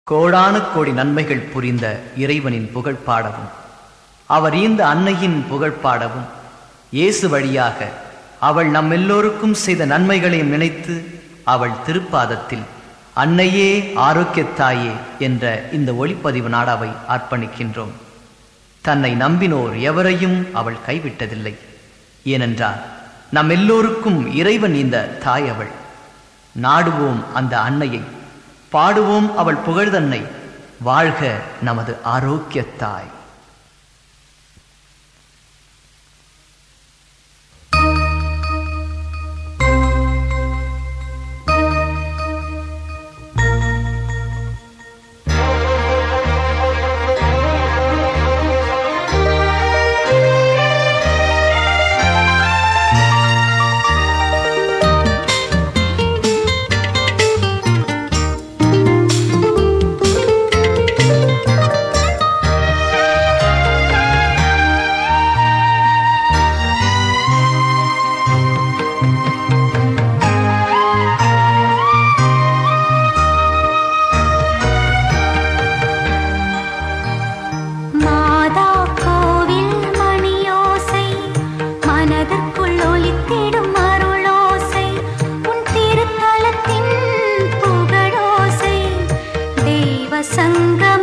கோடானு கோடி நன்மைகள் புரிந்த இறைவனின் புகழ் பாடவும் அவர் ஈந்த அன்னையின் புகழ் பாடவும் இயேசு வழியாக அவள் நம் எல்லோருக்கும் செய்த நன்மைகளையும் நினைத்து அவள் திருப்பாதத்தில் அன்னையே ஆரோக்கியத்தாயே என்ற இந்த ஒளிப்பதிவு நாடாவை அர்ப்பணிக்கின்றோம் தன்னை நம்பினோர் எவரையும் அவள் கைவிட்டதில்லை ஏனென்றால் நம் எல்லோருக்கும் இறைவன் இந்த தாய் அவள் நாடுவோம் அந்த அன்னையை பாடுவோம் அவள் புகழ்தன்னை வாழ்க நமது ஆரோக்கியத்தாய் மாதா கோவில் மணியோசை மனதிற்குள் ஒலித்திடும் அருளோசை உன் திருத்தலத்தின் புகழோசை தெய்வ சங்க